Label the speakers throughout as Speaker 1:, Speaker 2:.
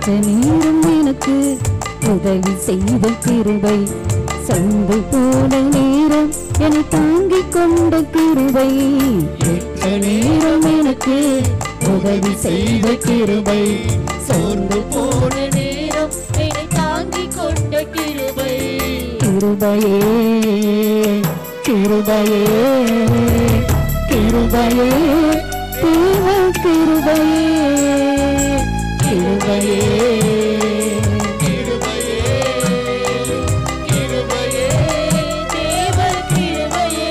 Speaker 1: ஏற்ற நேரம் எனக்கு உதவி செய்த கிருபை சொந்து போன நேரம் என்னை தாங்கிக் கொண்ட கிருபை ஏற்ற நேரம் எனக்கு உதவி செய்த கிருபை
Speaker 2: சோர்ந்து போன நேரம் என்னை தாங்கிக் கொண்ட கிருபை
Speaker 1: கிருபையே கிருபையே கிருபையே தேவ கிருபையே கிருபையே
Speaker 2: கிருபையே கிருபையே தேவ கிருபையே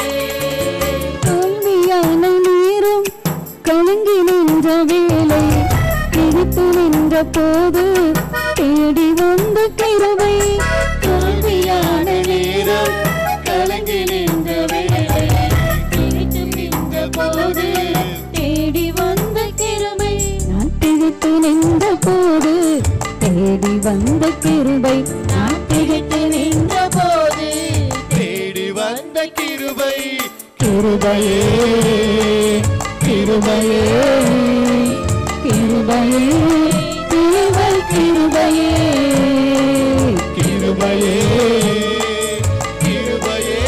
Speaker 1: தோல்வியான நேரம் கலங்கி நின்ற வேலை பிடித்து நின்ற போது தேடி வந்த கிருபை
Speaker 2: தோல்வியான நேரம் கலங்கி நின்ற வேளை பிடித்து நின்ற போது தேடி வந்த கிருபை
Speaker 1: நான் திகைத்து நின்ற போது தேடி வந்த கிருபை
Speaker 2: நான் திகைத்து நின்ற போது தேடி வந்த கிருபை
Speaker 1: கிருபையே கிருபையே கிருபையே தேவ கிருபையே
Speaker 2: கிருபையே கிருபையே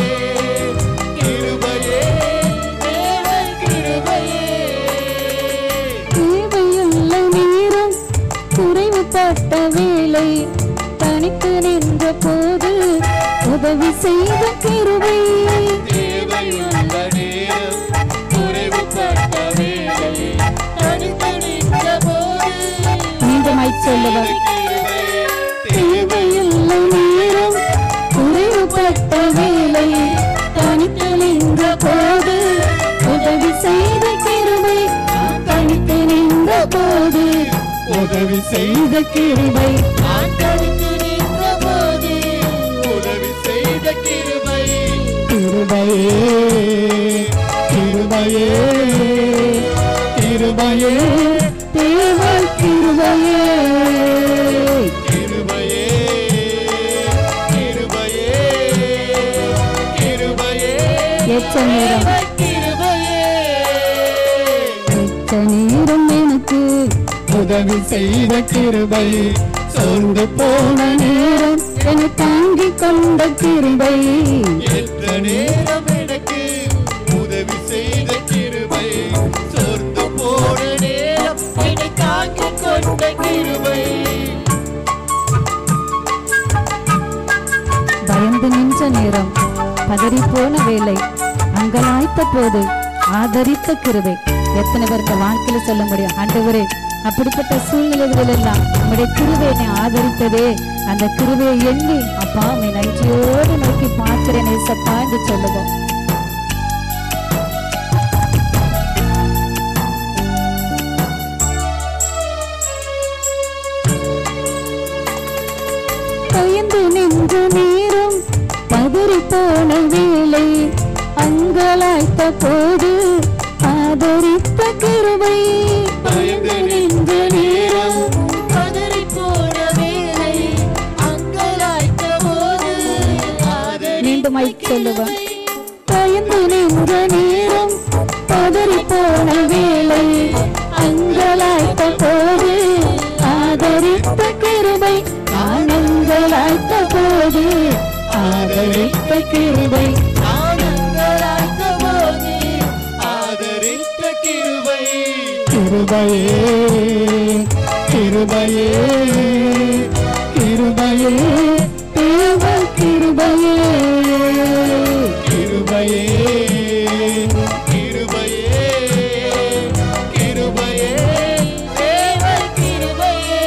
Speaker 2: கிருபையே தேவ கிருபையே
Speaker 1: தேவையுள்ள நேரம் குறைவுபட்ட வேலை தனித்து நின்ற போது உதவி செய்த கிருபை
Speaker 2: தேவையுள்ள நேரம் குறைவுபட்ட வேளை தனித்து நின்ற போது
Speaker 1: மீண்டுமாய் சொல்லுவர் தேவையுள்ள நேரம் குறைவுபட்ட வேலை தனித்து நின்ற போது உதவி செய்த கிருபை தனித்து நின்ற போது உதவி செய்த கிருபை
Speaker 2: நான் தனித்து நின்ற போது உதவி செய்த கிருபை
Speaker 1: கிருபையே கிருபையே கிருபையே தேவ கிருபையே
Speaker 2: கிருபையே கிருபையே கிருபையே
Speaker 1: ஏற்ற நேரம்
Speaker 2: கிருபையே
Speaker 1: ஏற்ற நேரம் எனக்கு உதவி செய்த கிருபை சோர்ந்து போன நேரம் என்னை தாங்கிக் கொண்ட கிருபை
Speaker 2: எத்த நேரம் எனக்கு உதவி செய்த கிருபை சோர்ந்து போன நேரம் என்னை தாங்கிக் கொண்ட கிருபை
Speaker 1: பயந்து நின்ற நேரம் பதறி போன வேலை அங்கலாய்த்த போது ஆதரித்த கிருபை எத்தனை பேருக்கு வாழ்க்கையில சொல்ல முடியும் ஆண்டவரே அப்படிப்பட்ட சூழ்நிலைகளில் எல்லாம் நம்முடைய கிருபை என்னை ஆதரித்ததே அந்த கிருபையை எண்ணி அப்பா உம்மை நன்றியோடு நோக்கி பார்க்கிறேன் ஏசப்பா என்று சொல்லுவோம் பயந்து நின்ற நேரம் பதறி போன வேலை அங்கலாய்த்த போது ஆதரித்த கிருபை
Speaker 2: பயந்து நின்ற நேரம் பதறி போன வேளை அங்கலாய்த்த போது ஆதரித்த
Speaker 1: மீண்டுமாய் சொல்லுவோம் பயந்து நின்ற நேரம் பதறி போன வேலை அங்கலாய்த்த போது ஆதரித்த கிருபை ஆனங்கலாய்த்த போது ஆதரித்த கிருபை
Speaker 2: ஆனங்கலாய்த்த போது ஆதரித்த கிருபை
Speaker 1: கிருபையே கிருபையே கிருபையே தேவ கிருபையே
Speaker 2: கிருபையே கிருபையே கிருபையே தேவ கிருபையே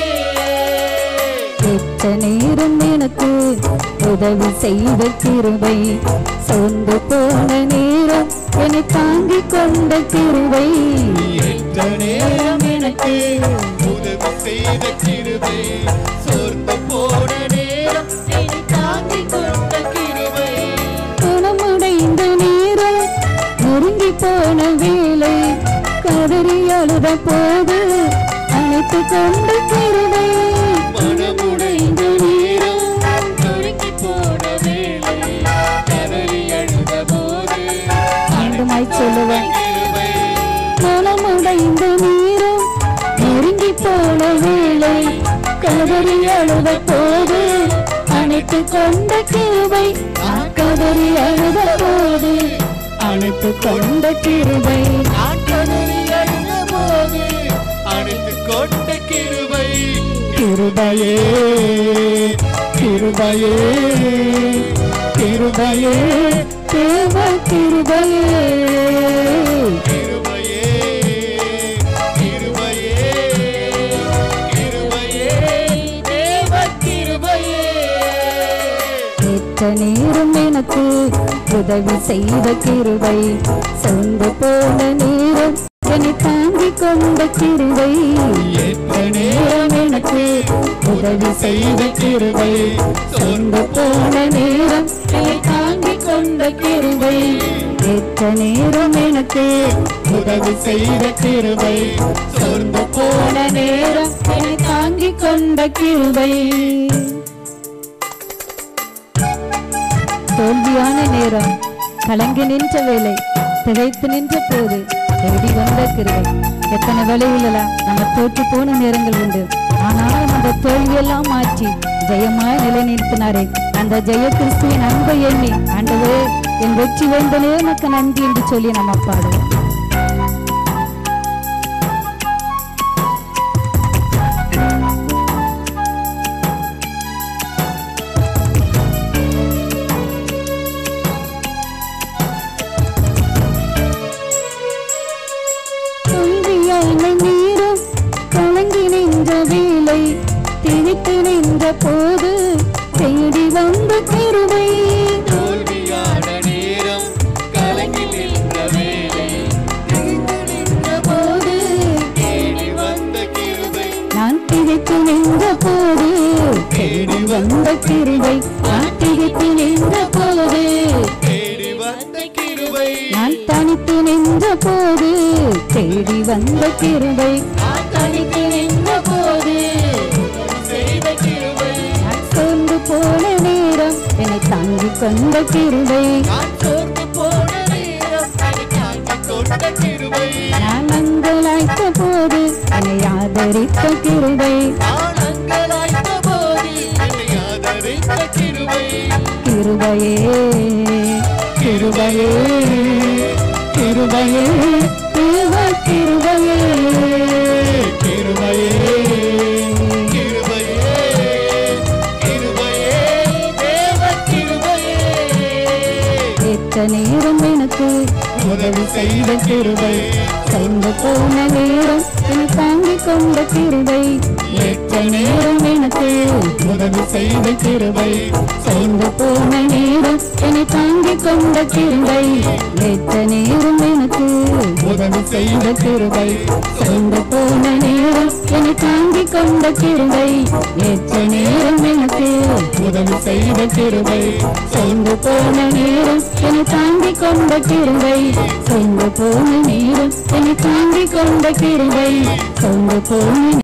Speaker 1: எத்த நேரம் எனக்கு உதவி செய்த கிருபை சொந்து போன நேரம் என்னை தாங்கிக் கொண்ட கிருபை
Speaker 2: எந்த நேரம் எனக்கு உதவி செய்த கிருபை சோர்ந்து போன நேரம் என்னை தாங்கிக் கொண்ட கிருபை
Speaker 1: குணமுடைந்த நேரம் நொறுங்கி போன வேலை கதறி அழுத போது அழைத்து கொண்ட கிருபை
Speaker 2: மனமுடைந்த நேரம் நொறுங்கி போன வேளை கதறி அழுத போது
Speaker 1: மீண்டுமாய் சொல்லுவேன்
Speaker 2: கிருபை
Speaker 1: மனமுடைந்த நேரம் நெருங்கி போன வேளை கதறி அழுத போது அணைத்து கொண்ட கிருபை நான் கதறி அழுத போது அணைத்து கொண்ட கிருபை
Speaker 2: நான் கதறி அழுத போது அணைத்து கொண்ட கிருபை
Speaker 1: கிருபையே கிருபையே கிருபையே தேவ கிருபையே
Speaker 2: கிருபையே கிருபையே கிருபையே தேவ கிருபையே
Speaker 1: ஏற்ற நேரம் எனக்கு உதவி செய்த கிருபை சொந்த போன நேரம் என்னை தாங்கிக் கொண்ட கிருபை
Speaker 2: ஏற்ற
Speaker 1: நேரம் எனக்கு உதவி செய்த கிருபை சொந்த போன நேரம் என்னை தாங்கிக் கொண்ட கிருபை ஏற்ற நேரம் எனக்கு உதவி செய்த கிருபை சொந்த போன நேரம் என்னை தாங்கிக் கொண்ட கிருபை தோல்வியான நேரம் கலங்கி நின்ற வேலை திகைத்து நின்ற போது தேடி வந்த கிருபை எத்தனை வேலைகளெல்லாம் நம்ம தோற்று போன நேரங்கள் உண்டு ஆனாலும் அந்த தோல்வியெல்லாம் மாற்றி ஜெயமாய் நிலைநிறுத்தினாரே அந்த ஜெய கிறிஸ்துவின் அன்பை எண்ணி ஆண்டவே என் வெற்றி வேந்தனே உனக்கு நன்றி என்று சொல்லி நம்ம பாடுவோம் தோல்வியான நேரம் கலங்கி நின்ற வேலை திணித்து நின்ற போது தேடி வந்த கிருபை
Speaker 2: தோல்வியான நேரம் கலங்கி நின்ற வேலை திகைத்து நின்ற
Speaker 1: போது
Speaker 2: தேடி வந்த கிருபை
Speaker 1: நான் திகைத்து நின்ற போது தேடி வந்த கிருபை நான் திகைத்து நின்ற போது
Speaker 2: தேடி வந்த கிருபை
Speaker 1: நான் தனித்து நின்ற போது தேடி வந்த கிருபை நான் தனித்து நின்ற போது
Speaker 2: செய்த கிருபை
Speaker 1: நான் சோர்ந்து போன நேரம் என்னை தாங்கிக் கொண்ட கிருபை
Speaker 2: நான் சோர்ந்து போன நேரம் அதை தாங்கிக் கொண்ட கிருபை
Speaker 1: நான் அங்கலாய்த்த போது என்னை ஆதரித்த கிருபை
Speaker 2: நான் அங்கலாய்த்த போது என்னை ஆதரித்த கிருபை
Speaker 1: கிருபையே கிருபையே கிருபையே தேவ கிருபையே கிருபையே
Speaker 2: கிருபையே கிருபையே தேவ கிருபையே
Speaker 1: ஏற்ற நேரம் எனக்கு
Speaker 2: உதவி செய்த கிருபை
Speaker 1: சொந்த போன நேரம் என்னை தாங்கிக் கொண்ட கிருபை ஏற்ற நேரம் எனக்கு
Speaker 2: உதவி செய்த கிருபை
Speaker 1: சொந்த போன நேரம் என்னை தாங்கிக் கொண்ட கிருபை ஏற்ற நேரம் எனக்கு
Speaker 2: உதவி செய்த கிருபை
Speaker 1: சொந்த போன நேரம் என்னை தாங்கிக் கொண்ட கிருபை ஏற்ற நேரம் எனக்கு
Speaker 2: உதவி செய்த கிருபை
Speaker 1: சொந்த போன நேரம் என்னை தாங்கிக் கொண்ட கிருபை சொந்த போன நேரம் என்னை தாங்கிக் கொண்ட கிருபை சொந்த போன